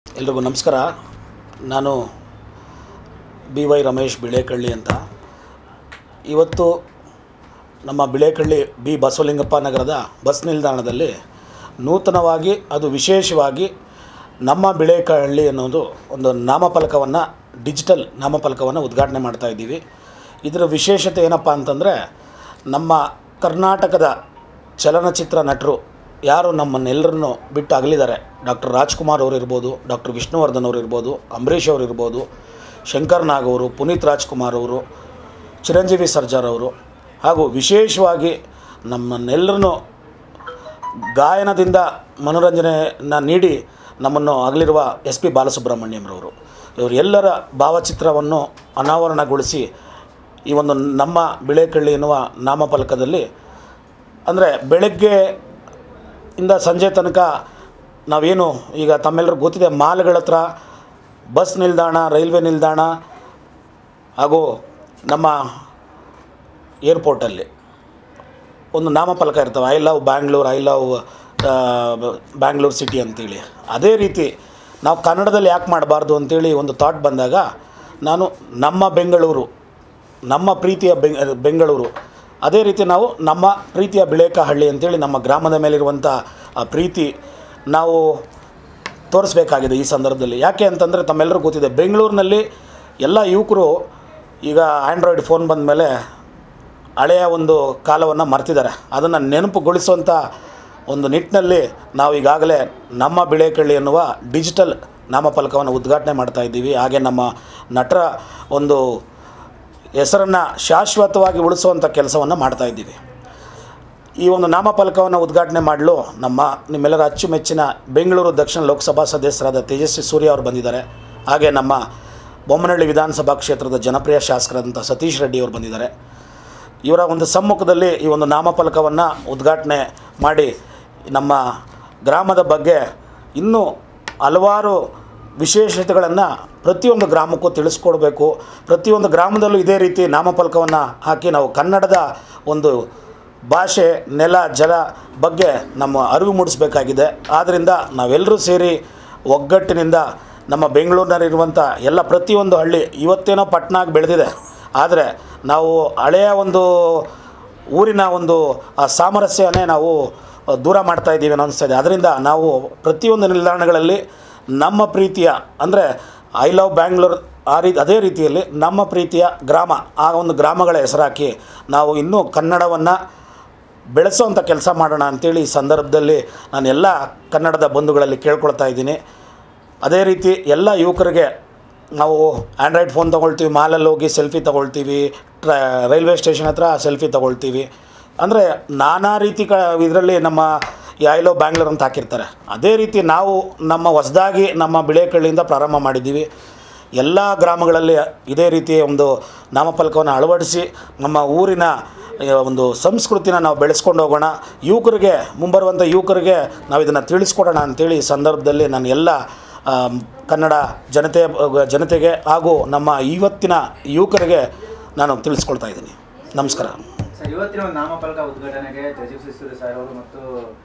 ಎಲ್ರಿಗೂ ನಮಸ್ಕಾರ ನಾನು ಬಿ ವೈ ರಮೇಶ್ ಬಿಳೇಕಳ್ಳಿ ಅಂತ ಇವತ್ತು ನಮ್ಮ ಬಿಳೇಕಳ್ಳಿ ಬಿ ಬಸವಲಿಂಗಪ್ಪ ನಗರದ ಬಸ್ ನಿಲ್ದಾಣದಲ್ಲಿ ನೂತನವಾಗಿ ಅದು ವಿಶೇಷವಾಗಿ ನಮ್ಮ ಬಿಳೇಕಳ್ಳಿ ಅನ್ನೋದು ಒಂದು ನಾಮಫಲಕವನ್ನು ಡಿಜಿಟಲ್ ನಾಮಫಲಕವನ್ನು ಉದ್ಘಾಟನೆ ಮಾಡ್ತಾ ಇದ್ದೀವಿ ಇದರ ವಿಶೇಷತೆ ಏನಪ್ಪ ಅಂತಂದರೆ ನಮ್ಮ ಕರ್ನಾಟಕದ ಚಲನಚಿತ್ರ ನಟರು ಯಾರು ನಮ್ಮನ್ನೆಲ್ಲರನ್ನು ಬಿಟ್ಟು ಅಗಲಿದ್ದಾರೆ ಡಾಕ್ಟರ್ ರಾಜ್ಕುಮಾರ್ ಅವರು ಇರ್ಬೋದು ಡಾಕ್ಟರ್ ವಿಷ್ಣುವರ್ಧನ್ ಅವರು ಇರ್ಬೋದು ಅಂಬರೀಷ್ ಅವರು ಇರ್ಬೋದು ಶಂಕರ್ ನಾಗ್ ಅವರು ಪುನೀತ್ ರಾಜ್ಕುಮಾರ್ ಅವರು ಚಿರಂಜೀವಿ ಸರ್ಜಾರ್ ಅವರು ಹಾಗೂ ವಿಶೇಷವಾಗಿ ನಮ್ಮನ್ನೆಲ್ಲರನ್ನು ಗಾಯನದಿಂದ ಮನೋರಂಜನೆಯನ್ನು ನೀಡಿ ನಮ್ಮನ್ನು ಅಗಲಿರುವ ಎಸ್ ಪಿ ಬಾಲಸುಬ್ರಹ್ಮಣ್ಯಂರವರು ಇವರೆಲ್ಲರ ಭಾವಚಿತ್ರವನ್ನು ಅನಾವರಣಗೊಳಿಸಿ ಈ ಒಂದು ನಮ್ಮ ಬಿಳೇಕಳ್ಳಿ ಎನ್ನುವ ನಾಮಫಲಕದಲ್ಲಿ ಅಂದರೆ ಬೆಳಗ್ಗೆ ಇಂದ ಸಂಜೆ ತನಕ ನಾವೇನು ಈಗ ತಮ್ಮೆಲ್ಲರಿಗೂ ಗೊತ್ತಿದೆ ಮಾಲ್ಗಳ ಹತ್ರ ಬಸ್ ನಿಲ್ದಾಣ ರೈಲ್ವೆ ನಿಲ್ದಾಣ ಹಾಗೂ ನಮ್ಮ ಏರ್ಪೋರ್ಟಲ್ಲಿ ಒಂದು ನಾಮಫಲಕ ಇರ್ತವೆ I love Bangalore I love Bangalore city ಅಂತೇಳಿ ಅದೇ ರೀತಿ ನಾವು ಕನ್ನಡದಲ್ಲಿ ಯಾಕೆ ಮಾಡಬಾರ್ದು ಅಂತೇಳಿ ಒಂದು ಥಾಟ್ ಬಂದಾಗ ನಾನು ನಮ್ಮ ಬೆಂಗಳೂರು ನಮ್ಮ ಪ್ರೀತಿಯ ಬೆಂಗ್ ಬೆಂಗಳೂರು ಅದೇ ರೀತಿ ನಾವು ನಮ್ಮ ಪ್ರೀತಿಯ ಬಿಳೇಕಹಳ್ಳಿ ಅಂತೇಳಿ ನಮ್ಮ ಗ್ರಾಮದ ಮೇಲಿರುವಂಥ ಆ ಪ್ರೀತಿ ನಾವು ತೋರಿಸ್ಬೇಕಾಗಿದೆ ಈ ಸಂದರ್ಭದಲ್ಲಿ ಯಾಕೆ ಅಂತಂದರೆ ತಮ್ಮೆಲ್ಲರಿಗೂ ಗೊತ್ತಿದೆ ಬೆಂಗಳೂರಿನಲ್ಲಿ ಎಲ್ಲ ಯುವಕರು ಈಗ ಆ್ಯಂಡ್ರಾಯ್ಡ್ ಫೋನ್ ಬಂದ ಮೇಲೆ ಹಳೆಯ ಒಂದು ಕಾಲವನ್ನು ಮರ್ತಿದ್ದಾರೆ ಅದನ್ನು ನೆನಪುಗೊಳಿಸುವಂಥ ಒಂದು ನಿಟ್ಟಿನಲ್ಲಿ ನಾವು ಈಗಾಗಲೇ ನಮ್ಮ ಬಿಳೇಕಳ್ಳಿ ಎನ್ನುವ ಡಿಜಿಟಲ್ ನಾಮಫಲಕವನ್ನು ಉದ್ಘಾಟನೆ ಮಾಡ್ತಾ ಇದ್ದೀವಿ ಹಾಗೆ ನಮ್ಮ ನಟರ ಒಂದು ಹೆಸರನ್ನು ಶಾಶ್ವತವಾಗಿ ಉಳಿಸುವಂಥ ಕೆಲಸವನ್ನು ಮಾಡ್ತಾ ಇದ್ದೀವಿ ಈ ಒಂದು ನಾಮಫಲಕವನ್ನು ಉದ್ಘಾಟನೆ ಮಾಡಲು ನಮ್ಮ ನಿಮ್ಮೆಲ್ಲರ ಅಚ್ಚುಮೆಚ್ಚಿನ ಬೆಂಗಳೂರು ದಕ್ಷಿಣ ಲೋಕಸಭಾ ಸದಸ್ಯರಾದ ತೇಜಸ್ವಿ ಸೂರ್ಯ ಅವರು ಬಂದಿದ್ದಾರೆ ಹಾಗೆ ನಮ್ಮ ಬೊಮ್ಮನಹಳ್ಳಿ ವಿಧಾನಸಭಾ ಕ್ಷೇತ್ರದ ಜನಪ್ರಿಯ ಶಾಸಕರಾದಂಥ ಸತೀಶ್ ರೆಡ್ಡಿ ಅವರು ಬಂದಿದ್ದಾರೆ ಇವರ ಒಂದು ಸಮ್ಮುಖದಲ್ಲಿ ಈ ಒಂದು ನಾಮಫಲಕವನ್ನು ಉದ್ಘಾಟನೆ ಮಾಡಿ ನಮ್ಮ ಗ್ರಾಮದ ಬಗ್ಗೆ ಇನ್ನೂ ಹಲವಾರು ವಿಶೇಷತೆಗಳನ್ನು ಪ್ರತಿಯೊಂದು ಗ್ರಾಮಕ್ಕೂ ತಿಳಿಸ್ಕೊಡ್ಬೇಕು ಪ್ರತಿಯೊಂದು ಗ್ರಾಮದಲ್ಲೂ ಇದೇ ರೀತಿ ನಾಮಫಲಕವನ್ನು ಹಾಕಿ ನಾವು ಕನ್ನಡದ ಒಂದು ಭಾಷೆ ನೆಲ ಜಲ ಬಗ್ಗೆ ನಮ್ಮ ಅರಿವು ಮೂಡಿಸಬೇಕಾಗಿದೆ ಆದ್ದರಿಂದ ನಾವೆಲ್ಲರೂ ಸೇರಿ ಒಗ್ಗಟ್ಟಿನಿಂದ ನಮ್ಮ ಬೆಂಗಳೂರಿನಲ್ಲಿರುವಂಥ ಎಲ್ಲ ಪ್ರತಿಯೊಂದು ಹಳ್ಳಿ ಇವತ್ತೇನೋ ಪಟ್ಟಣ ಆಗಿ ಬೆಳೆದಿದೆ ಆದರೆ ನಾವು ಹಳೆಯ ಒಂದು ಊರಿನ ಒಂದು ಆ ಸಾಮರಸ್ಯನೇ ನಾವು ದೂರ ಮಾಡ್ತಾ ಇದ್ದೀವಿ ಅನ್ನೋ ಅನಿಸ್ತಾ ಇದೆ ಅದರಿಂದ ನಾವು ಪ್ರತಿಯೊಂದು ನಿಲ್ದಾಣಗಳಲ್ಲಿ ನಮ್ಮ ಪ್ರೀತಿಯ ಅಂದರೆ ಐ ಲವ್ ಬ್ಯಾಂಗ್ಳೂರ್ ಆ ರೀತಿ ಅದೇ ರೀತಿಯಲ್ಲಿ ನಮ್ಮ ಪ್ರೀತಿಯ ಗ್ರಾಮ ಆ ಒಂದು ಗ್ರಾಮಗಳ ಹೆಸರಾಕಿ ನಾವು ಇನ್ನೂ ಕನ್ನಡವನ್ನು ಬೆಳೆಸೋವಂಥ ಕೆಲಸ ಮಾಡೋಣ ಅಂಥೇಳಿ ಈ ಸಂದರ್ಭದಲ್ಲಿ ನಾನು ಎಲ್ಲ ಕನ್ನಡದ ಬಂಧುಗಳಲ್ಲಿ ಕೇಳ್ಕೊಳ್ತಾ ಇದ್ದೀನಿ ಅದೇ ರೀತಿ ಎಲ್ಲ ಯುವಕರಿಗೆ ನಾವು ಆ್ಯಂಡ್ರಾಯ್ಡ್ ಫೋನ್ ತೊಗೊಳ್ತೀವಿ ಮಾಲಲ್ಲಿ ಹೋಗಿ ಸೆಲ್ಫಿ ತೊಗೊಳ್ತೀವಿ ಟ್ರ ರೈಲ್ವೆ ಸ್ಟೇಷನ್ ಹತ್ರ ಸೆಲ್ಫಿ ತೊಗೊಳ್ತೀವಿ ಅಂದರೆ ನಾನಾ ರೀತಿ ಕ ಇದರಲ್ಲಿ ನಮ್ಮ ಈ ಐ ಲವ್ ಬ್ಯಾಂಗ್ಳೂರ್ ಅಂತ ಹಾಕಿರ್ತಾರೆ ಅದೇ ರೀತಿ ನಾವು ನಮ್ಮ ಹೊಸದಾಗಿ ನಮ್ಮ ಬಿಳೇಕಳ್ಳಿಯಿಂದ ಪ್ರಾರಂಭ ಮಾಡಿದ್ದೀವಿ ಎಲ್ಲ ಗ್ರಾಮಗಳಲ್ಲಿ ಇದೇ ರೀತಿಯ ಒಂದು ನಾಮಫಲಕವನ್ನು ಅಳವಡಿಸಿ ನಮ್ಮ ಊರಿನ ಆ, ಒಂದು ಸಂಸ್ಕೃತಿನ ನಾವು ಬೆಳೆಸ್ಕೊಂಡು ಹೋಗೋಣ ಯುವಕರಿಗೆ ಮುಂಬರುವಂಥ ಯುವಕರಿಗೆ ನಾವು ಇದನ್ನು ತಿಳಿಸ್ಕೊಡೋಣ ಅಂಥೇಳಿ ಈ ಸಂದರ್ಭದಲ್ಲಿ ನಾನು ಎಲ್ಲ ಆ, ಕನ್ನಡ ಜನತೆ ಜನತೆಗೆ ಹಾಗೂ ನಮ್ಮ ಇವತ್ತಿನ ಯುವಕರಿಗೆ ನಾನು ತಿಳಿಸ್ಕೊಳ್ತಾ ಇದ್ದೀನಿ ನಮಸ್ಕಾರ ಸರ್ ಇವತ್ತಿನ ಒಂದು ನಾಮಫಲಕ ಉದ್ಘಾಟನೆಗೆ ತೇಜಸ್ವಿ ಸೂರ್ಯ ಸರ್ ಅವರು ಮತ್ತು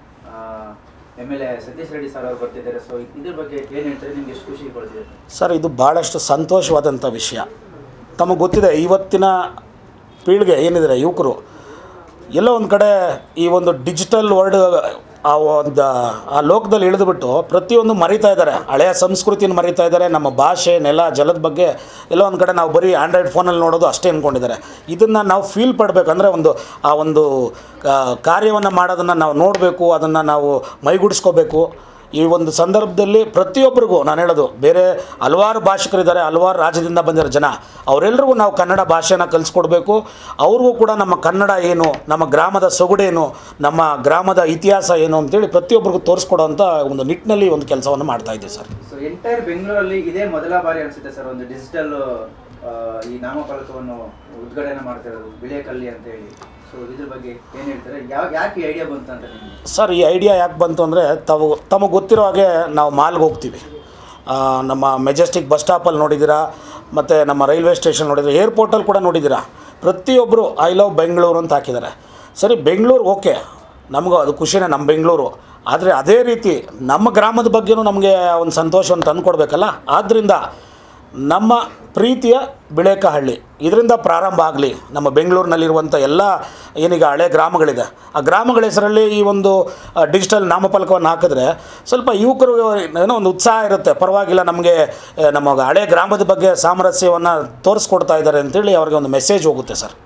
M L A Satish Reddy sir ಅವರು ಬರ್ತಿದ್ದಾರೆ ಸೊ ಇದ್ರ ಬಗ್ಗೆ ಏನು ಹೇಳ್ತಾರೆ ನಿಮ್ಗೆ ಎಷ್ಟು ಖುಷಿ ಕೊಡ್ತಿದೆ ಸರ್ ಇದು ಭಾಳಷ್ಟು ಸಂತೋಷವಾದಂಥ ವಿಷಯ ತಮಗೆ ಗೊತ್ತಿದೆ ಇವತ್ತಿನ ಪೀಳಿಗೆ ಏನಿದ್ದಾರೆ ಯುವಕರು ಎಲ್ಲೋ ಒಂದು ಕಡೆ ಈ ಒಂದು ಡಿಜಿಟಲ್ ವರ್ಲ್ಡ್ ಆ ಒಂದು ಆ ಲೋಕದಲ್ಲಿ ಇಳಿದುಬಿಟ್ಟು ಪ್ರತಿಯೊಂದು ಮರಿತಾ ಇದ್ದಾರೆ ಹಳೆಯ ಸಂಸ್ಕೃತಿನ ಮರಿತಾ ಇದ್ದಾರೆ ನಮ್ಮ ಭಾಷೆ ನೆಲ ಜಲದ ಬಗ್ಗೆ ಎಲ್ಲೋ ಒಂದು ಕಡೆ ನಾವು ಬರೀ ಆ್ಯಂಡ್ರಾಯ್ಡ್ ಫೋನಲ್ಲಿ ನೋಡೋದು ಅಷ್ಟೇ ಅಂದ್ಕೊಂಡಿದ್ದಾರೆ ಇದನ್ನು ನಾವು ಫೀಲ್ ಪಡಬೇಕಂದ್ರೆ ಒಂದು ಆ ಒಂದು ಕಾರ್ಯವನ್ನು ಮಾಡೋದನ್ನು ನಾವು ನೋಡಬೇಕು ಅದನ್ನು ನಾವು ಮೈಗೂಡಿಸ್ಕೋಬೇಕು ಈ ಒಂದು ಸಂದರ್ಭದಲ್ಲಿ ಪ್ರತಿಯೊಬ್ಬರಿಗೂ ನಾನು ಹೇಳೋದು ಬೇರೆ ಹಲವಾರು ಭಾಷಿಕರಿದ್ದಾರೆ ಹಲವಾರು ರಾಜ್ಯದಿಂದ ಬಂದಿರೋ ಜನ ಅವರೆಲ್ಲರಿಗೂ ನಾವು ಕನ್ನಡ ಭಾಷೆನ ಕಲಿಸ್ಕೊಡ್ಬೇಕು ಅವ್ರಿಗೂ ಕೂಡ ನಮ್ಮ ಕನ್ನಡ ಏನು ನಮ್ಮ ಗ್ರಾಮದ ಸೊಗಡೇನು ನಮ್ಮ ಗ್ರಾಮದ ಇತಿಹಾಸ ಏನು ಅಂತೇಳಿ ಪ್ರತಿಯೊಬ್ಬರಿಗೂ ತೋರಿಸ್ಕೊಡೋಂಥ ಒಂದು ನಿಟ್ಟಿನಲ್ಲಿ ಒಂದು ಕೆಲಸವನ್ನು ಮಾಡ್ತಾ ಇದ್ದೀವಿ ಸರ್ ಸೊ ಎಂಟೈರ್ ಬೆಂಗಳೂರಲ್ಲಿ ಇದೇ ಮೊದಲ ಬಾರಿ ಅನಿಸುತ್ತೆ ಸರ್ ಒಂದು ಡಿಜಿಟಲ್ ಈ ನಾಮಫಲಕವನ್ನು ಉದ್ಘಾಟನೆ ಮಾಡ್ತಿರೋದು ಬಿಳೆಕಲ್ಲಿ ಅಂತ ಹೇಳಿ ಸೊ ಇದ್ರ ಬಗ್ಗೆ ಏನು ಹೇಳ್ತಾರೆ ಯಾವ ಯಾಕೆ ಐಡಿಯಾ ಬಂತು ಅಂತ ನಿಮಗೆ ಸರ್ ಈ ಐಡಿಯಾ ಯಾಕೆ ಬಂತು ಅಂದರೆ ತಾವು ತಮಗೆ ಗೊತ್ತಿರೋ ಹಾಗೆ ನಾವು ಮಾಲ್ಗೆ ಹೋಗ್ತೀವಿ ಆ, ನಮ್ಮ ಮೆಜೆಸ್ಟಿಕ್ ಬಸ್ ಸ್ಟಾಪಲ್ಲಿ ನೋಡಿದ್ದೀರಾ ಮತ್ತು ನಮ್ಮ ರೈಲ್ವೆ ಸ್ಟೇಷನ್ ನೋಡಿದ್ದೀರಾ ಏರ್ಪೋರ್ಟಲ್ಲಿ ಕೂಡ ನೋಡಿದ್ದೀರಾ ಪ್ರತಿಯೊಬ್ಬರು ಐ ಲವ್ ಬೆಂಗಳೂರು ಅಂತ ಹಾಕಿದ್ದಾರೆ ಸರಿ ಬೆಂಗಳೂರು ಓಕೆ ನಮಗೂ ಅದು ಖುಷಿನೇ ನಮ್ಮ ಬೆಂಗಳೂರು ಆದರೆ ಅದೇ ರೀತಿ ನಮ್ಮ ಗ್ರಾಮದ ಬಗ್ಗೆನೂ ನಮಗೆ ಒಂದು ಸಂತೋಷವನ್ನು ತಂದುಕೊಡ್ಬೇಕಲ್ಲ ಆದ್ದರಿಂದ ನಮ್ಮ ಪ್ರೀತಿಯ ಬಿಳೇಕಹಳ್ಳಿ ಇದರಿಂದ ಪ್ರಾರಂಭ ಆಗಲಿ ನಮ್ಮ ಬೆಂಗಳೂರಿನಲ್ಲಿರುವಂಥ ಎಲ್ಲ ಏನೀಗ ಹಳೆ ಗ್ರಾಮಗಳಿದೆ ಆ ಗ್ರಾಮಗಳ ಹೆಸರಲ್ಲಿ ಈ ಒಂದು ಡಿಜಿಟಲ್ ನಾಮಫಲಕವನ್ನು ಹಾಕಿದ್ರೆ ಸ್ವಲ್ಪ ಯುವಕರು ಏನೋ ಒಂದು ಉತ್ಸಾಹ ಇರುತ್ತೆ ಪರವಾಗಿಲ್ಲ ನಮಗೆ ಆ, ನಮ್ಮ ಹಳೆ ಗ್ರಾಮದ ಬಗ್ಗೆ ಸಾಮರಸ್ಯವನ್ನು ತೋರಿಸ್ಕೊಡ್ತಾ ಇದ್ದಾರೆ ಅಂತೇಳಿ ಅವ್ರಿಗೆ ಒಂದು ಮೆಸೇಜ್ ಹೋಗುತ್ತೆ ಸರ್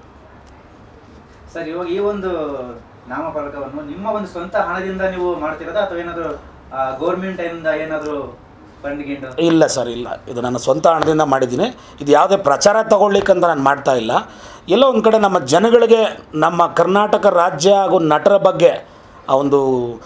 ಸರ್ ಇವಾಗ ಈ ಒಂದು ನಾಮಫಲಕವನ್ನು ನಿಮ್ಮ ಒಂದು ಸ್ವಂತ ಹಣದಿಂದ ನೀವು ಮಾಡ್ತಿರೋದಾ ಅಥವಾ ಏನಾದರೂ ಗೌರ್ಮೆಂಟ್ ಇಂದ ಏನಾದರೂ ಫಂಡ್ ಗಿಂಡ್ ಇಲ್ಲ ಸರ್ ಇಲ್ಲ ಇದು ನನ್ನ ಸ್ವಂತ ಹಣದಿಂದ ಮಾಡಿದ್ದೀನಿ ಇದು ಯಾವುದೇ ಪ್ರಚಾರ ತಗೊಳ್ಲಿಕ್ಕಂತ ನಾನು ಮಾಡ್ತಾ ಇಲ್ಲ ಎಲ್ಲೋ ಒಂದು ಕಡೆ ನಮ್ಮ ಜನಗಳಿಗೆ ನಮ್ಮ ಕರ್ನಾಟಕ ರಾಜ್ಯ ಹಾಗೂ ನಟರ ಬಗ್ಗೆ ಆ ಒಂದು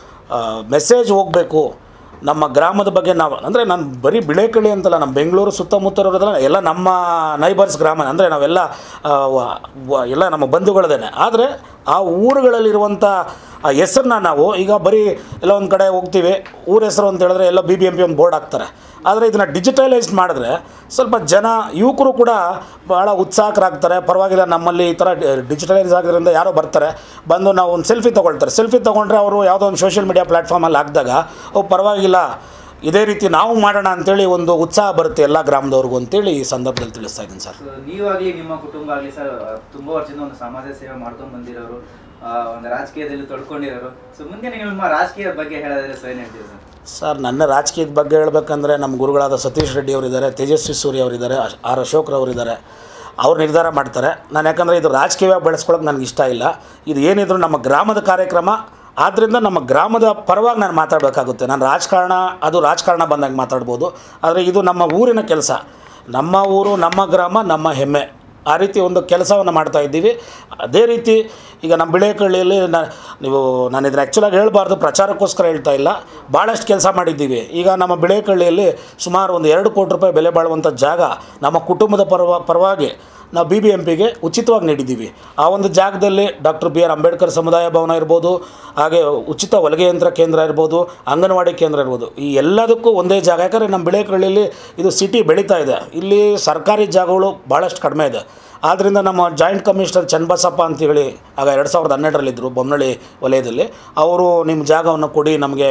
ಮೆಸೇಜ್ ಹೋಗಬೇಕು ನಮ್ಮ ಗ್ರಾಮದ ಬಗ್ಗೆ ನಾವು ಅಂದರೆ ನಾನು ಬರೀ ಬಿಳೇಕಳಿ ಅಂತಲ್ಲ ನಮ್ಮ ಬೆಂಗಳೂರು ಸುತ್ತಮುತ್ತಲಿರೋದಲ್ಲ ಎಲ್ಲ ನಮ್ಮ ನೈಬರ್ಸ್ ಗ್ರಾಮ ಅಂದರೆ ನಾವೆಲ್ಲ ಆ, ವ- ವ- ಎಲ್ಲ ನಮ್ಮ ಬಂಧುಗಳದೇನೆ ಆದರೆ ಆ ಊರುಗಳಲ್ಲಿರುವಂಥ ಆ ಹೆಸರನ್ನ ನಾವು ಈಗ ಬರೀ ಎಲ್ಲ ಒಂದು ಕಡೆ ಹೋಗ್ತೀವಿ ಊರ ಹೆಸರು ಅಂತ ಹೇಳಿದ್ರೆ ಎಲ್ಲ ಬಿ ಬಿ ಎಂ ಪಿ ಒಂದು ಬೋರ್ಡ್ ಹಾಕ್ತಾರೆ ಆದರೆ ಇದನ್ನು ಡಿಜಿಟಲೈಸ್ ಮಾಡಿದ್ರೆ ಸ್ವಲ್ಪ ಜನ ಯುವಕರು ಕೂಡ ಭಾಳ ಉತ್ಸಾಹಕರಾಗ್ತಾರೆ ಪರವಾಗಿಲ್ಲ ನಮ್ಮಲ್ಲಿ ಈ ಥರ ಡಿಜಿಟಲೈಸ್ ಆಗಿರೋದ್ರಿಂದ ಯಾರೋ ಬರ್ತಾರೆ ಬಂದು ನಾವು ಒಂದು ಸೆಲ್ಫಿ ತೊಗೊಳ್ತಾರೆ ಸೆಲ್ಫಿ ತೊಗೊಂಡ್ರೆ ಅವರು ಯಾವುದೋ ಒಂದು ಸೋಷಿಯಲ್ ಮೀಡಿಯಾ ಪ್ಲ್ಯಾಟ್ಫಾರ್ಮಲ್ಲಿ ಹಾಕಿದಾಗ ಓ ಪರವಾಗಿಲ್ಲ ಇದೇ ರೀತಿ ನಾವು ಮಾಡೋಣ ಅಂತೇಳಿ ಒಂದು ಉತ್ಸಾಹ ಬರುತ್ತೆ ಎಲ್ಲ ಗ್ರಾಮದವ್ರಿಗೂ ಅಂತೇಳಿ ಈ ಸಂದರ್ಭದಲ್ಲಿ ತಿಳಿಸ್ತಾ ಇದ್ದೀನಿ ಸರ್ ಸೊ ನೀವಾಗಲಿ ನಿಮ್ಮ ಕುಟುಂಬ ಆಗಲಿ ಸರ್ ತುಂಬ ವರ್ಷದಿಂದ ಒಂದು ಸಮಾಜ ಸೇವೆ ಮಾಡ್ಕೊಂಡು ಬಂದಿರೋರು ಆ, ಒಂದು ರಾಜಕೀಯದಲ್ಲಿ ತೊಡ್ಕೊಂಡಿರೋರು ಸೊ ಮುಂದೆ ನೀವು ನಿಮ್ಮ ರಾಜಕೀಯ ಬಗ್ಗೆ ಹೇಳೋದಾದ್ರೆ ಸೊ ಏನು ಹೇಳ್ತೀವಿ ಸರ್ ಸರ್ ನನ್ನ ರಾಜಕೀಯದ ಬಗ್ಗೆ ಹೇಳ್ಬೇಕಂದ್ರೆ ನಮ್ಮ ಗುರುಗಳಾದ ಸತೀಶ್ ರೆಡ್ಡಿ ಅವರಿದ್ದಾರೆ ತೇಜಸ್ವಿ ಸೂರ್ಯ ಅವರಿದ್ದಾರೆ ಅಶ್- ಆರ್ ಅಶೋಕ್ರವರಿದ್ದಾರೆ ಅವ್ರು ನಿರ್ಧಾರ ಮಾಡ್ತಾರೆ ನಾನು ಯಾಕಂದರೆ ಇದು ರಾಜಕೀಯವಾಗಿ ಬೆಳೆಸ್ಕೊಳ್ಳೋಕೆ ನನಗೆ ಇಷ್ಟ ಇಲ್ಲ ಇದು ಏನಿದ್ರು ನಮ್ಮ ಗ್ರಾಮದ ಕಾರ್ಯಕ್ರಮ ಆದ್ದರಿಂದ ನಮ್ಮ ಗ್ರಾಮದ ಪರವಾಗಿ ನಾನು ಮಾತಾಡಬೇಕಾಗುತ್ತೆ ನಾನು ರಾಜಕಾರಣ ಅದು ರಾಜಕಾರಣ ಬಂದಾಗ ಮಾತಾಡ್ಬೋದು ಆದರೆ ಇದು ನಮ್ಮ ಊರಿನ ಕೆಲಸ ನಮ್ಮ ಊರು ನಮ್ಮ ಗ್ರಾಮ ನಮ್ಮ ಹೆಮ್ಮೆ ಆ ರೀತಿ ಒಂದು ಕೆಲಸವನ್ನು ಮಾಡ್ತಾ ಇದ್ದೀವಿ ಅದೇ ರೀತಿ ಈಗ ನಮ್ಮ ಬಿಳೇಕಳ್ಳಿಯಲ್ಲಿ ನಾ ನೀವು ನಾನು ಇದನ್ನ ಆ್ಯಕ್ಚುಲಾಗಿ ಹೇಳಬಾರ್ದು ಪ್ರಚಾರಕ್ಕೋಸ್ಕರ ಹೇಳ್ತಾ ಇಲ್ಲ ಭಾಳಷ್ಟು ಕೆಲಸ ಮಾಡಿದ್ದೀವಿ ಈಗ ನಮ್ಮ ಬಿಳೇಕಳ್ಳಿಯಲ್ಲಿ ಸುಮಾರು ಒಂದು ಎರಡು ಕೋಟಿ ರೂಪಾಯಿ ಬೆಲೆ ಬಾಳುವಂಥ ಜಾಗ ನಮ್ಮ ಕುಟುಂಬದ ಪರವ ಪರವಾಗಿ ನಾವು ಬಿ ಬಿ ಎಂ ಪಿಗೆ ಉಚಿತವಾಗಿ ನೀಡಿದ್ದೀವಿ ಆ ಒಂದು ಜಾಗದಲ್ಲಿ ಡಾಕ್ಟರ್ ಬಿ ಆರ್ ಅಂಬೇಡ್ಕರ್ ಸಮುದಾಯ ಭವನ ಇರ್ಬೋದು ಹಾಗೆ ಉಚಿತ ಹೊಲಿಗೆ ಯಂತ್ರ ಕೇಂದ್ರ ಇರ್ಬೋದು ಅಂಗನವಾಡಿ ಕೇಂದ್ರ ಇರ್ಬೋದು ಈ ಎಲ್ಲದಕ್ಕೂ ಒಂದೇ ಜಾಗ ಯಾಕಂದರೆ ನಮ್ಮ ಬಿಳೇಕಳ್ಳಿಯಲ್ಲಿ ಇದು ಸಿಟಿ ಬೆಳೀತಾ ಇದೆ ಇಲ್ಲಿ ಸರ್ಕಾರಿ ಜಾಗಗಳು ಭಾಳಷ್ಟು ಕಡಿಮೆ ಇದೆ ಆದ್ದರಿಂದ ನಮ್ಮ ಜಾಯಿಂಟ್ ಕಮಿಷನರ್ ಚನ್ನಬಸಪ್ಪ ಅಂತೇಳಿ ಆಗ ಎರಡು ಸಾವಿರದ ಹನ್ನೆರಡರಲ್ಲಿದ್ದರು ಬೊಮ್ಮನಳ್ಳಿ ವಲಯದಲ್ಲಿ ಅವರು ನಿಮ್ಮ ಜಾಗವನ್ನು ಕೊಡಿ ನಮಗೆ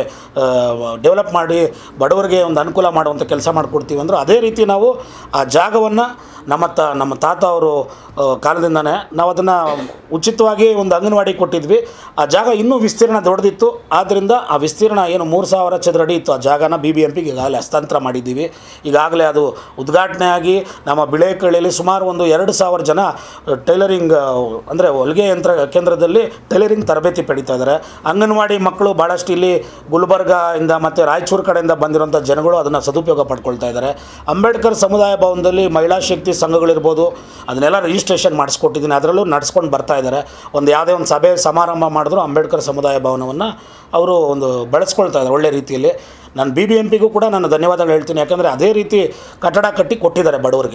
ಡೆವಲಪ್ ಮಾಡಿ ಬಡವರಿಗೆ ಒಂದು ಅನುಕೂಲ ಮಾಡುವಂಥ ಕೆಲಸ ಮಾಡಿಕೊಡ್ತೀವಿ ಅಂದರು ಅದೇ ರೀತಿ ನಾವು ಆ ಜಾಗವನ್ನು ನಮ್ಮ ತ ನಮ್ಮ ತಾತ ಅವರು ಆ, ಕಾಲದಿಂದನೇ ನಾವು ಅದನ್ನು ಉಚಿತವಾಗಿ ಒಂದು ಅಂಗನವಾಡಿ ಕೊಟ್ಟಿದ್ವಿ ಆ ಜಾಗ ಇನ್ನೂ ವಿಸ್ತೀರ್ಣ ದೊಡ್ಡದಿತ್ತು ಆದ್ದರಿಂದ ಆ ವಿಸ್ತೀರ್ಣ ಏನು ಮೂರು ಸಾವಿರ ಚದರ ಅಡಿ ಇತ್ತು ಆ ಜಾಗನ ಬಿ ಬಿ ಎಂ ಪಿಗೆ ಈಗಾಗಲೇ ಹಸ್ತಾಂತರ ಮಾಡಿದ್ದೀವಿ ಈಗಾಗಲೇ ಅದು ಉದ್ಘಾಟನೆ ಆಗಿ ನಮ್ಮ ಬಿಳೇಕಳ್ಳಿಯಲ್ಲಿ ಸುಮಾರು ಒಂದು ಎರಡು ಸಾವಿರ ಜನ ಟೈಲರಿಂಗ್ ಅಂದರೆ ಹೊಲಿಗೆ ಯಂತ್ರ ಕೇಂದ್ರದಲ್ಲಿ ಟೈಲರಿಂಗ್ ತರಬೇತಿ ಪಡಿತಾ ಇದ್ದಾರೆ ಅಂಗನವಾಡಿ ಮಕ್ಕಳು ಭಾಳಷ್ಟು ಇಲ್ಲಿ ಗುಲ್ಬರ್ಗ ಇಂದ ಮತ್ತು ರಾಯಚೂರು ಕಡೆಯಿಂದ ಬಂದಿರೋಂಥ ಜನಗಳು ಅದನ್ನು ಸದುಪಯೋಗ ಪಡ್ಕೊಳ್ತಾ ಇದ್ದಾರೆ ಅಂಬೇಡ್ಕರ್ ಸಮುದಾಯ ಭವನದಲ್ಲಿ ಮಹಿಳಾ ಶಕ್ತಿ ಸಂಘಗಳಿರ್ಬೋದು ಅದನ್ನೆಲ್ಲ ರಿಜಿಸ್ಟ್ರೇಷನ್ ಮಾಡಿಸ್ಕೊಟ್ಟಿದ್ದೀನಿ ಅದರಲ್ಲೂ ನಡ್ಸ್ಕೊಂಡು ಬರ್ತಾ ಇದ್ದಾರೆ ಒಂದು ಯಾವುದೇ ಒಂದು ಸಭೆ ಸಮಾರಂಭ ಮಾಡಿದ್ರು ಅಂಬೇಡ್ಕರ್ ಸಮುದಾಯ ಭವನವನ್ನು ಅವರು ಒಂದು ಬೆಳೆಸ್ಕೊಳ್ತಾ ಇದ್ದಾರೆ ಒಳ್ಳೆ ರೀತಿಯಲ್ಲಿ ನಾನು ಬಿ ಬಿ ಎಂ ಪಿಗೂ ಕೂಡ ನಾನು ಧನ್ಯವಾದಗಳು ಹೇಳ್ತೀನಿ ಯಾಕಂದರೆ ಅದೇ ರೀತಿ ಕಟ್ಟಡ ಕಟ್ಟಿ ಕೊಟ್ಟಿದ್ದಾರೆ ಬಡವರಿಗೆ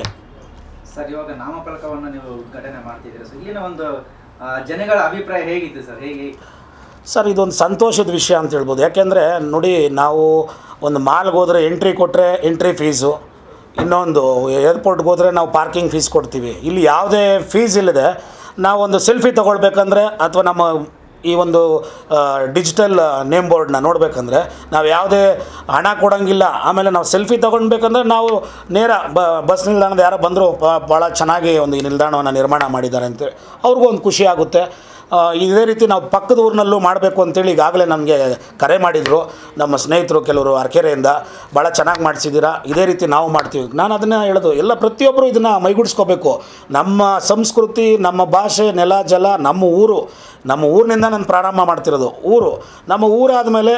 ಸರ್ ಇವಾಗ ನಾಮಫಲಕವನ್ನು ನೀವು ಉದ್ಘಾಟನೆ ಮಾಡ್ತಿದ್ದೀರಾ ಸೊ ಇಲ್ಲಿನ ಒಂದು ಆ, ಜನಗಳ ಅಭಿಪ್ರಾಯ ಹೇಗಿತ್ತು ಸರ್ ಹೇಗೆ ಸರ್ ಇದೊಂದು ಸಂತೋಷದ ವಿಷಯ ಅಂತ ಹೇಳ್ಬೋದು ಯಾಕೆಂದರೆ ನೋಡಿ ನಾವು ಒಂದು ಮಾಲ್ಗೆ ಹೋದರೆ ಎಂಟ್ರಿ ಕೊಟ್ಟರೆ ಎಂಟ್ರಿ ಫೀಸು ಇನ್ನೊಂದು ಏರ್ಪೋರ್ಟ್ಗೆ ಹೋದರೆ ನಾವು ಪಾರ್ಕಿಂಗ್ ಫೀಸ್ ಕೊಡ್ತೀವಿ ಇಲ್ಲಿ ಯಾವುದೇ ಫೀಸ್ ಇಲ್ಲದೆ ನಾವೊಂದು ಸೆಲ್ಫಿ ತೊಗೊಳ್ಬೇಕಂದ್ರೆ ಅಥವಾ ನಮ್ಮ ಈ ಒಂದು ಡಿಜಿಟಲ್ ನೇಮ್ ಬೋರ್ಡ್ನ ನೋಡಬೇಕಂದ್ರೆ ನಾವು ಯಾವುದೇ ಹಣ ಕೊಡೋಂಗಿಲ್ಲ ಆಮೇಲೆ ನಾವು ಸೆಲ್ಫಿ ತೊಗೊಳ್ಬೇಕಂದ್ರೆ ನಾವು ನೇರ ಬ ಬಸ್ ನಿಲ್ದಾಣದ ಯಾರೋ ಬಂದರು ಭಾಳ ಚೆನ್ನಾಗಿ ಒಂದು ಈ ನಿಲ್ದಾಣವನ್ನು ನಿರ್ಮಾಣ ಮಾಡಿದ್ದಾರೆ ಅಂತೇಳಿ ಅವ್ರಿಗೂ ಒಂದು ಖುಷಿ ಆಗುತ್ತೆ ಆ, ಇದೇ ರೀತಿ ನಾವು ಪಕ್ಕದ ಊರಿನಲ್ಲೂ ಮಾಡಬೇಕು ಅಂತೇಳಿ ಈಗಾಗಲೇ ನಮಗೆ ಕರೆ ಮಾಡಿದರು ನಮ್ಮ ಸ್ನೇಹಿತರು ಕೆಲವರು ಅರಕೆರೆಯಿಂದ ಭಾಳ ಚೆನ್ನಾಗಿ ಮಾಡಿಸಿದ್ದೀರಾ ಇದೇ ರೀತಿ ನಾವು ಮಾಡ್ತೀವಿ ನಾನು ಅದನ್ನು ಹೇಳೋದು ಎಲ್ಲ ಪ್ರತಿಯೊಬ್ಬರು ಇದನ್ನು ಮೈಗೂಡಿಸ್ಕೋಬೇಕು ನಮ್ಮ ಸಂಸ್ಕೃತಿ ನಮ್ಮ ಭಾಷೆ ನೆಲ ಜಲ ನಮ್ಮ ಊರು ನಮ್ಮ ಊರಿನಿಂದ ನಾನು ಪ್ರಾರಂಭ ಮಾಡ್ತಿರೋದು ಊರು ನಮ್ಮ ಊರಾದಮೇಲೆ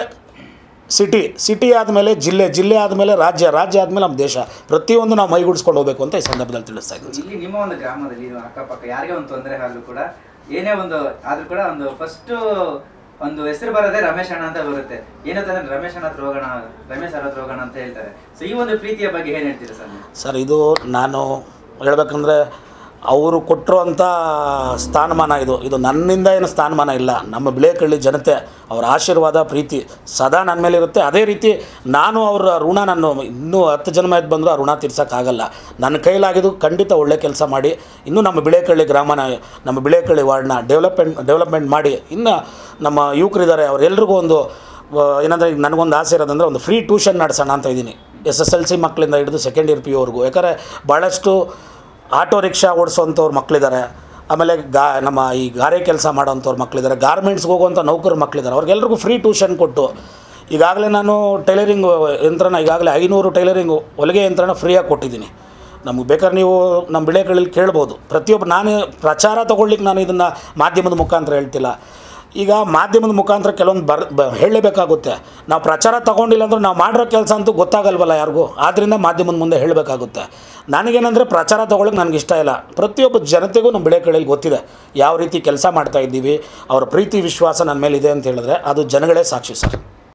ಸಿಟಿ ಸಿಟಿ ಆದಮೇಲೆ ಜಿಲ್ಲೆ ಜಿಲ್ಲೆ ಆದಮೇಲೆ ರಾಜ್ಯ ರಾಜ್ಯ ಆದಮೇಲೆ ನಮ್ಮ ದೇಶ ಪ್ರತಿಯೊಂದು ನಾವು ಮೈಗೂಡಿಸ್ಕೊಂಡು ಹೋಗಬೇಕು ಅಂತ ಈ ಸಂದರ್ಭದಲ್ಲಿ ತಿಳಿಸ್ತಾ ಇದ್ದೀನಿ ಇಲ್ಲಿ ನಿಮ್ಮ ಒಂದು ಗ್ರಾಮದಲ್ಲಿ ಇದು ಅಕ್ಕಪಕ್ಕ ಯಾರಿಗೆ ಒಂದು ತೊಂದರೆ ಆದ್ರೂ ಕೂಡ ಏನೇ ಒಂದು ಆದ್ರೂ ಕೂಡ ಒಂದು ಫಸ್ಟ್ ಒಂದು ಹೆಸರು ಬರೋದೇ ರಮೇಶ್ ಅಣ್ಣ ಅಂತ ಬರುತ್ತೆ ಏನಂತಂದ್ರೆ ರಮೇಶ್ ಅಣ್ಣ ಹತ್ರ ಹೋಗೋಣ ರಮೇಶ್ ಅವ್ರ ಹತ್ರ ಹೋಗೋಣ ಅಂತ ಹೇಳ್ತಾರೆ ಸೊ ಈ ಒಂದು ಪ್ರೀತಿಯ ಬಗ್ಗೆ ಏನ್ ಹೇಳ್ತೀರಾ ಸರ್ ನೀವು ಸರ್ ಇದು ನಾನು ಹೇಳ್ಬೇಕಂದ್ರೆ ಅವರು ಕೊಟ್ಟಿರುವಂಥ ಸ್ಥಾನಮಾನ ಇದು ಇದು ನನ್ನಿಂದ ಏನು ಸ್ಥಾನಮಾನ ಇಲ್ಲ ನಮ್ಮ ಬಿಳೇಕಳ್ಳಿ ಜನತೆ ಅವರ ಆಶೀರ್ವಾದ ಪ್ರೀತಿ ಸದಾ ನನ್ನ ಮೇಲೆ ಇರುತ್ತೆ ಅದೇ ರೀತಿ ನಾನು ಅವರ ಋಣ ನಾನು ಇನ್ನೂ ಹತ್ತು ಜನ್ಮ ಎದ್ದು ಬಂದರೂ ಆ ಋಣ ತೀರ್ಸೋಕ್ಕಾಗಲ್ಲ ನನ್ನ ಕೈಲಾಗಿದ್ದು ಖಂಡಿತ ಒಳ್ಳೆ ಕೆಲಸ ಮಾಡಿ ಇನ್ನೂ ನಮ್ಮ ಬಿಳೇಕಳ್ಳಿ ಗ್ರಾಮನ ನಮ್ಮ ಬಿಳೇಕಳ್ಳಿ ವಾರ್ಡ್ನ ಡೆವಲಪ್ಮೆಂಟ್ ಡೆವಲಪ್ಮೆಂಟ್ ಮಾಡಿ ಇನ್ನು ನಮ್ಮ ಯುವಕರಿದ್ದಾರೆ ಅವರೆಲ್ರಿಗೂ ಒಂದು ಏನಂದರೆ ಈಗ ನನಗೊಂದು ಆಸೆ ಇರೋದಂದರೆ ಒಂದು ಫ್ರೀ ಟ್ಯೂಷನ್ ನಡೆಸೋಣ ಅಂತ ಇದ್ದೀನಿ ಎಸ್ ಎಸ್ ಎಲ್ ಸಿ ಮಕ್ಕಳಿಂದ ಹಿಡಿದು ಸೆಕೆಂಡ್ ಇಯರ್ ಪಿ ಯುವರೆಗೂ ಯಾಕಂದರೆ ಭಾಳಷ್ಟು ಆಟೋ ರಿಕ್ಷಾ ಓಡಿಸೋವಂಥವ್ರು ಮಕ್ಕಳಿದ್ದಾರೆ ಆಮೇಲೆ ಗಾ ನಮ್ಮ ಈ ಗಾರೆ ಕೆಲಸ ಮಾಡೋವಂಥವ್ರು ಮಕ್ಕಳಿದ್ದಾರೆ ಗಾರ್ಮೆಂಟ್ಸ್ಗೆ ಹೋಗುವಂಥ ನೌಕರ ಮಕ್ಕಳಿದ್ದಾರೆ ಅವ್ರಿಗೆಲ್ರಿಗೂ ಫ್ರೀ ಟ್ಯೂಷನ್ ಕೊಟ್ಟು ಈಗಾಗಲೇ ನಾನು ಟೈಲರಿಂಗ್ ಯಂತ್ರನ ಈಗಾಗಲೇ ಐನೂರು ಟೈಲರಿಂಗ್ ಹೊಲಿಗೆ ಯಂತ್ರನ ಫ್ರೀಯಾಗಿ ಕೊಟ್ಟಿದ್ದೀನಿ ನಮಗೆ ಬೇಕಾದ್ರೆ ನೀವು ನಮ್ಮ ಬೆಳೆಗಳಲ್ಲಿ ಕೇಳ್ಬೋದು ಪ್ರತಿಯೊಬ್ಬ ನಾನು ಪ್ರಚಾರ ತೊಗೊಳ್ಲಿಕ್ಕೆ ನಾನು ಇದನ್ನು ಮಾಧ್ಯಮದ ಮುಖಾಂತರ ಹೇಳ್ತಿಲ್ಲ ಈಗ ಮಾಧ್ಯಮದ ಮುಖಾಂತರ ಕೆಲವೊಂದು ಬರ್ ಬ ಹೇಳಬೇಕಾಗುತ್ತೆ ನಾವು ಪ್ರಚಾರ ತೊಗೊಂಡಿಲ್ಲ ಅಂದ್ರೆ ನಾವು ಮಾಡಿರೋ ಕೆಲಸ ಅಂತೂ ಗೊತ್ತಾಗಲ್ವಲ್ಲ ಯಾರಿಗೂ ಆದ್ದರಿಂದ ಮಾಧ್ಯಮದ ಮುಂದೆ ಹೇಳಬೇಕಾಗುತ್ತೆ ನನಗೇನಂದರೆ ಪ್ರಚಾರ ತೊಗೊಳಕ್ಕೆ ನನಗೆ ಇಷ್ಟ ಇಲ್ಲ ಪ್ರತಿಯೊಬ್ಬ ಜನತೆಗೂ ನಮ್ಮ ಬೆಳೆಗಳಲ್ಲಿ ಗೊತ್ತಿದೆ ಯಾವ ರೀತಿ ಕೆಲಸ ಮಾಡ್ತಾ ಇದ್ದೀವಿ ಅವರ ಪ್ರೀತಿ ವಿಶ್ವಾಸ ನನ್ನ ಮೇಲೆ ಇದೆ ಅಂತ ಹೇಳಿದ್ರೆ ಅದು ಜನಗಳೇ ಸಾಕ್ಷಿ ಸರ್